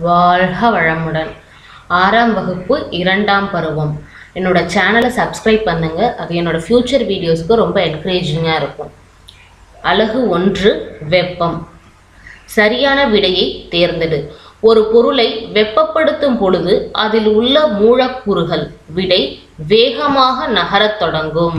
வாழ்க வளமுடன் ஆறாம் வகுப்பு இரண்டாம் பருவம் என்னோட சேனலை சப்ஸ்கிரைப் பண்ணுங்க அது என்னோட ஃப்யூச்சர் வீடியோஸ்க்கு ரொம்ப என்கரேஜிங்காக இருக்கும் அழகு ஒன்று வெப்பம் சரியான விடையை தேர்ந்தெடு ஒரு பொருளை வெப்பப்படுத்தும் பொழுது அதில் உள்ள மூலக்கூறுகள் விடை வேகமாக நகரத் தொடங்கும்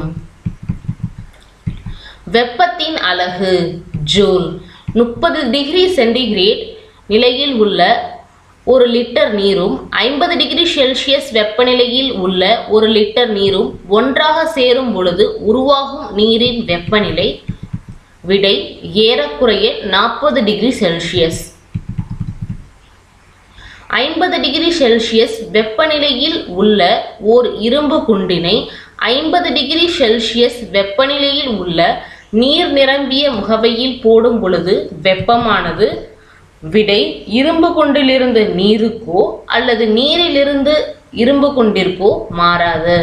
வெப்பத்தின் அலகு ஜூல் முப்பது டிகிரி சென்டிகிரேட் நிலையில் உள்ள ஒரு லிட்டர் நீரும் ஐம்பது டிகிரி செல்சியஸ் வெப்பநிலையில் உள்ள ஒரு லிட்டர் நீரும் ஒன்றாக சேரும் பொழுது உருவாகும் நீரின் வெப்பநிலை விடை ஏறக்குறைய நாற்பது டிகிரி செல்சியஸ் ஐம்பது டிகிரி செல்சியஸ் வெப்பநிலையில் உள்ள ஓர் இரும்பு குண்டினை ஐம்பது டிகிரி செல்சியஸ் வெப்பநிலையில் உள்ள நீர் நிரம்பிய முகவையில் போடும் பொழுது வெப்பமானது விடை இரும்பு குண்டிலிருந்து நீருக்கோ அல்லது நீரிலிருந்து இரும்பு குண்டிற்கோ மாறாது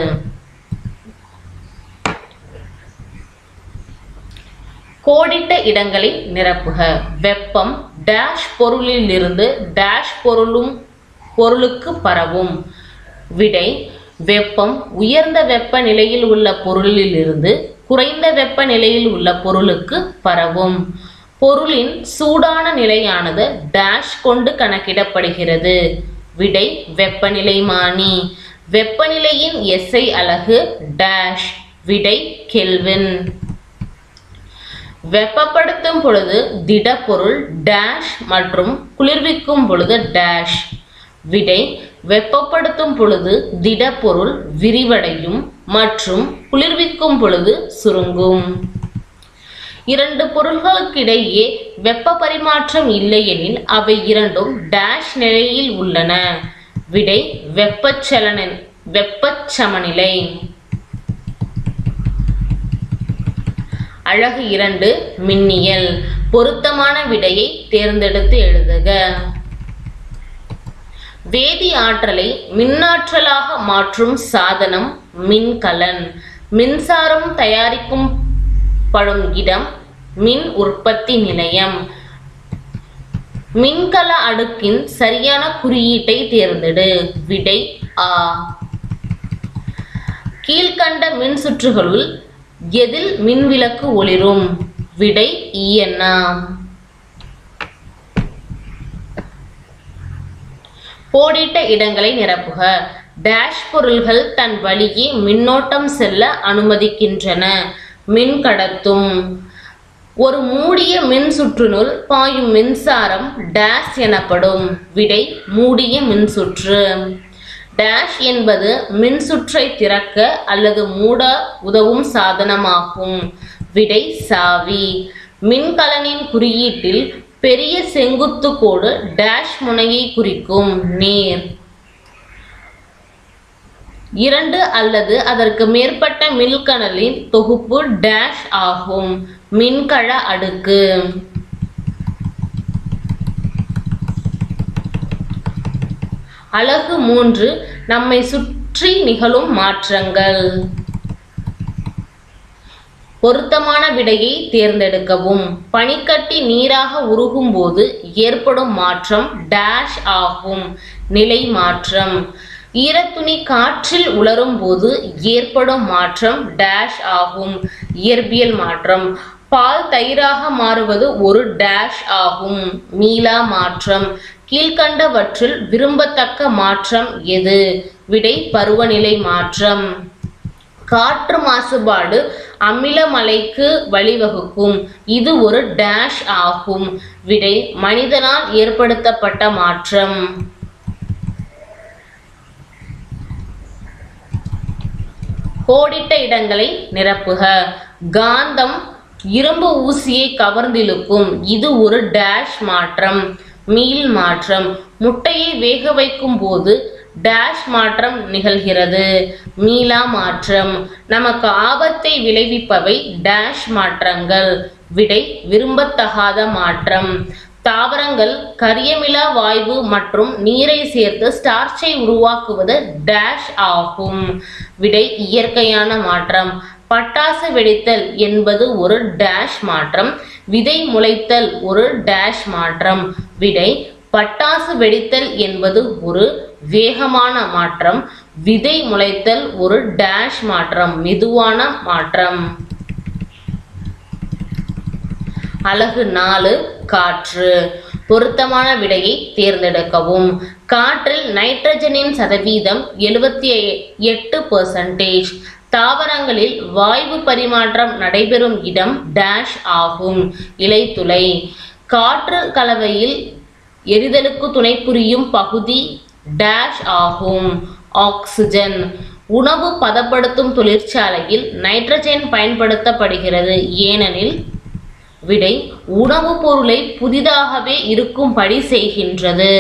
கோடிட்ட இடங்களை நிரப்புக வெப்பம் டேஷ் பொருளிலிருந்து டேஷ் பொருளும் பொருளுக்கு பரவும் விடை வெப்பம் உயர்ந்த வெப்ப நிலையில் உள்ள பொருளிலிருந்து குறைந்த வெப்ப நிலையில் உள்ள பொருளுக்கு பரவும் பொருளின் சூடான நிலையானது டேஷ் கொண்டு கணக்கிடப்படுகிறது விடை வெப்பநிலைமானி வெப்பநிலையின் எஸ்ஐ அலகு டேஷ் விடை கெல்வின் வெப்பப்படுத்தும் பொழுது திடப்பொருள் டேஷ் மற்றும் குளிர்விக்கும் பொழுது டேஷ் விடை வெப்பப்படுத்தும் பொழுது திடப்பொருள் விரிவடையும் மற்றும் குளிர்விக்கும் பொழுது சுருங்கும் இரண்டு பொருள்களுக்கிடையே வெப்ப பரிமாற்றம் இல்லையெனில் அவை இரண்டும் டேஷ் நிலையில் உள்ளன விடை வெப்பச்சலன வெப்பச்சமநிலை அழகு இரண்டு மின்னியல் பொருத்தமான விடையை தேர்ந்தெடுத்து எழுதுக வேதி ஆற்றலை மின்னாற்றலாக மாற்றும் சாதனம் மின்கலன் மின்சாரம் தயாரிக்கும் படும் இடம் மின் உற்பத்தி நிலையம் மின்கல அடுக்கின் சரியான குறியீட்டை தேர்ந்தெடு விடை ஆ கீழ்கண்ட மின் சுற்றுகளுள் எதில் மின்விளக்கு ஒளிரும் விடை ஈயண்ணா போடிட்ட இடங்களை நிரப்புக டேஷ் பொருள்கள் தன் வழியே மின்னோட்டம் செல்ல அனுமதிக்கின்றன மின் கடத்தும் ஒரு மூடிய மின் சுற்றுனுள் பாயும் மின்சாரம் டேஷ் எனப்படும் விடை மூடிய மின்சுற்று டேஷ் என்பது மின்சுற்றை திறக்க அல்லது மூட உதவும் சாதனமாகும் விடை சாவி மின்கலனின் குறியீட்டில் பெரிய செங்குத்து கோடு டேஷ் முனையை குறிக்கும் நேர் இரண்டு அல்லது அதற்கு மேற்பட்ட மின்கலனின் தொகுப்பு டேஷ் ஆகும் மின்கல அடுக்கு அலகு மூன்று நம்மை சுற்றி நிகழும் மாற்றங்கள் பொருத்தமான விடையை தேர்ந்தெடுக்கவும் பனிக்கட்டி நீராக உருகும் போது ஏற்படும் மாற்றம் டேஷ் ஆகும் நிலை மாற்றம் ஈரத்துணி காற்றில் உலரும் போது ஏற்படும் மாற்றம் டேஷ் ஆகும் இயற்பியல் மாற்றம் பால் தயிராக மாறுவது ஒரு டேஷ் ஆகும் மீளா மாற்றம் கீழ்கண்டவற்றில் விரும்பத்தக்க மாற்றம் எது விடை பருவநிலை மாற்றம் காற்று மாசுபாடு அமிலமலைக்கு வழிவகுக்கும் இது ஒரு டேஷ் ஆகும் விடை மனிதனால் ஏற்படுத்தப்பட்ட மாற்றம் கோடிட்ட இடங்களை நிரப்புக காந்தம் இரும்பு ஊசியை கவர்ந்திழுக்கும் இது ஒரு டேஷ் மாற்றம் மீள் மாற்றம் முட்டையை வேக வைக்கும் போது டேஷ் மாற்றம் நிகழ்கிறது மீளா மாற்றம் நமக்கு ஆபத்தை விளைவிப்பவை டேஷ் மாற்றங்கள் விடை விரும்பத்தகாத மாற்றம் தாவரங்கள் கரியமிலா வாயு மற்றும் நீரை சேர்த்து ஸ்டார்ச்சை உருவாக்குவது டேஷ் ஆகும் விடை இயற்கையான மாற்றம் பட்டாசு வெடித்தல் என்பது ஒரு டேஷ் மாற்றம் விதை முளைத்தல் ஒரு டேஷ் மாற்றம் விடை பட்டாசு வெடித்தல் என்பது ஒரு வேகமான மாற்றம் விதை முளைத்தல் ஒரு டேஷ் மாற்றம் மெதுவான மாற்றம் அலகு நாலு காற்று பொருத்தமான விடையை தேர்ந்தெடுக்கவும் காற்றில் நைட்ரஜனின் சதவீதம் எழுபத்தி எட்டு பெர்சன்டேஜ் தாவரங்களில் வாயு பரிமாற்றம் நடைபெறும் இடம் டேஷ் ஆகும் இலைத்துளை காற்று கலவையில் எரிதலுக்கு துணை புரியும் பகுதி டேஷ் ஆகும் ஆக்சிஜன் உணவு பதப்படுத்தும் தொழிற்சாலையில் நைட்ரஜன் பயன்படுத்தப்படுகிறது ஏனெனில் விடை உணவுப் பொருளை புதிதாகவே இருக்கும்படி செய்கின்றது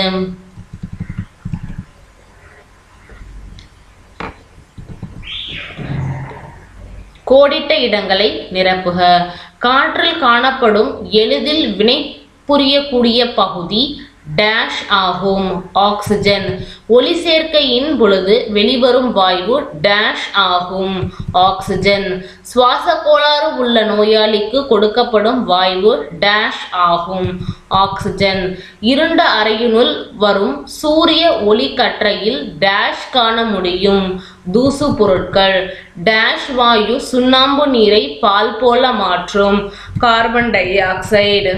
கோடிட்ட இடங்களை நிரப்புக காற்றில் காணப்படும் எளிதில் வினை புரியக்கூடிய பகுதி டேஷ் ஆகும் ஆக்சிஜன் ஒளி சேர்க்கையின் பொழுது வெளிவரும் வாயு டேஷ் ஆகும் ஆக்சிஜன் சுவாச கோளாறு உள்ள நோயாளிக்கு கொடுக்கப்படும் வாயு டேஷ் ஆகும் ஆக்சிஜன் இருண்ட அறையினுள் வரும் சூரிய ஒளி கற்றையில் டேஷ் காண முடியும் தூசு பொருட்கள் டேஷ் வாயு சுண்ணாம்பு நீரை பால் போல மாற்றும் கார்பன் டை ஆக்சைடு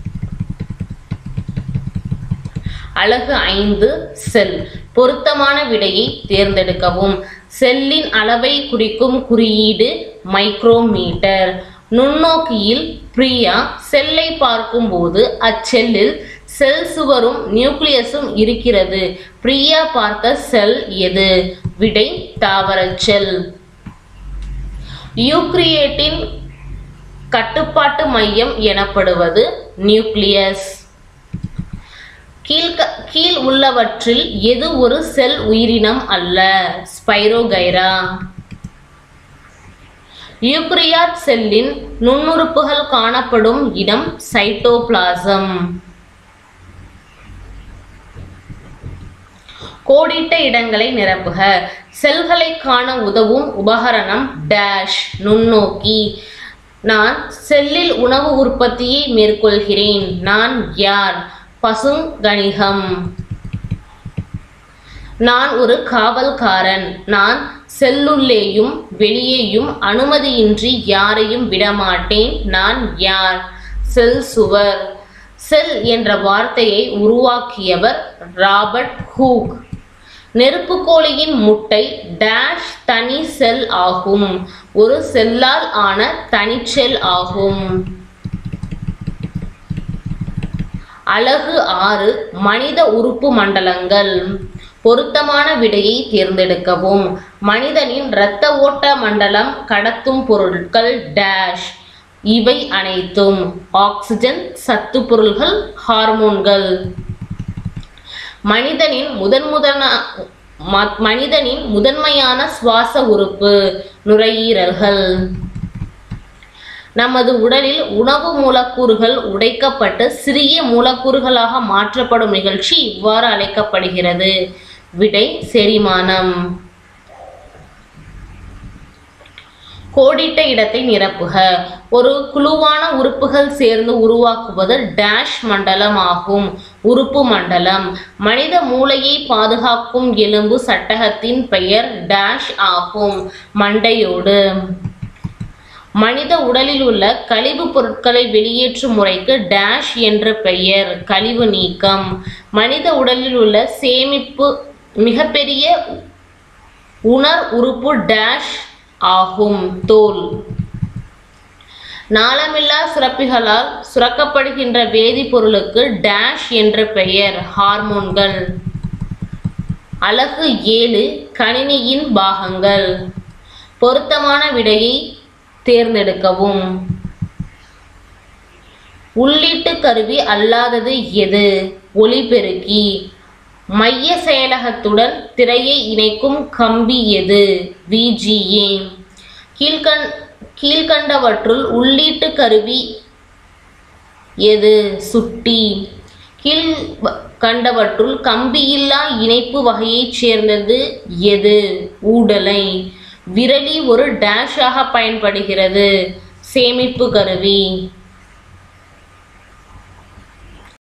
அலகு ஐந்து செல் பொருத்தமான விடையை தேர்ந்தெடுக்கவும் செல்லின் அளவை குறிக்கும் குறியீடு மைக்ரோமீட்டர் நுண்ணோக்கியில் பிரியா செல்லை பார்க்கும்போது அச்செல்லில் செல் சுவரும் நியூக்ளியஸும் இருக்கிறது பிரியா பார்த்த செல் எது விடை தாவரச் செல் யூக்ரியேட்டின் கட்டுப்பாட்டு மையம் எனப்படுவது நியூக்ளியஸ் கீழ்க கீழ் உள்ளவற்றில் எது ஒரு செல் உயிரினம் அல்ல ஸ்பைரோகைரா யூக்ரியாட் செல்லின் நுண்ணுறுப்புகள் காணப்படும் இடம் சைட்டோபிளாசம் கோடிட்ட இடங்களை நிரப்புக செல்களை காண உதவும் உபகரணம் டேஷ் நுண்ணோக்கி நான் செல்லில் உணவு உற்பத்தியை மேற்கொள்கிறேன் நான் யார் பசுங்கணிகம் நான் ஒரு காவல்காரன் நான் செல்லுள்ளேயும் வெளியேயும் அனுமதியின்றி யாரையும் விடமாட்டேன் நான் யார் செல் சுவர் செல் என்ற வார்த்தையை உருவாக்கியவர் ராபர்ட் ஹூக் நெருப்புக்கோழியின் முட்டை டேஷ் தனி செல் ஆகும் ஒரு செல்லால் ஆன தனிச்செல் ஆகும் அலகு ஆறு மனித உறுப்பு மண்டலங்கள் பொருத்தமான விடையை தேர்ந்தெடுக்கவும் மனிதனின் இரத்த ஓட்ட மண்டலம் கடத்தும் பொருட்கள் டேஷ் இவை அனைத்தும் ஆக்சிஜன் சத்து பொருள்கள் ஹார்மோன்கள் மனிதனின் முதன் முதன ம- மனிதனின் முதன்மையான சுவாச உறுப்பு நுரையீரல்கள் நமது உடலில் உணவு மூலக்கூறுகள் உடைக்கப்பட்டு சிறிய மூலக்கூறுகளாக மாற்றப்படும் நிகழ்ச்சி இவ்வாறு அழைக்கப்படுகிறது விடை செரிமானம் கோடிட்ட இடத்தை நிரப்புக ஒரு குழுவான உறுப்புகள் சேர்ந்து உருவாக்குவது டேஷ் மண்டலம் ஆகும் உறுப்பு மண்டலம் மனித மூளையை பாதுகாக்கும் எலும்பு சட்டகத்தின் பெயர் டேஷ் ஆகும் மண்டையோடு மனித உடலில் உள்ள கழிவுப் பொருட்களை வெளியேற்றும் முறைக்கு டேஷ் என்ற பெயர் கழிவு நீக்கம் மனித உடலில் உள்ள சேமிப்பு மிகப்பெரிய உணர் உறுப்பு டேஷ் ஆகும் தோல் நாளமில்லா சுரப்பிகளால் சுரக்கப்படுகின்ற வேதிப்பொருளுக்கு டேஷ் என்ற பெயர் ஹார்மோன்கள் அலகு ஏழு கணினியின் பாகங்கள் பொருத்தமான விடையை தேர்ந்தெடுக்கவும் உள்ளீட்டு கருவி அல்லாதது எது ஒலிபெருக்கி மைய செயலகத்துடன் திரையை இணைக்கும் கம்பி எது விஜிஏ கீழ்கண் கீழ்கண்டவற்றுள் உள்ளீட்டு கருவி எது சுட்டி கீழ் வ- கண்டவற்றுள் கம்பியில்லா இணைப்பு வகையைச் சேர்ந்தது எது ஊடலை விரலி ஒரு டேஷாக பயன்படுகிறது சேமிப்பு கருவி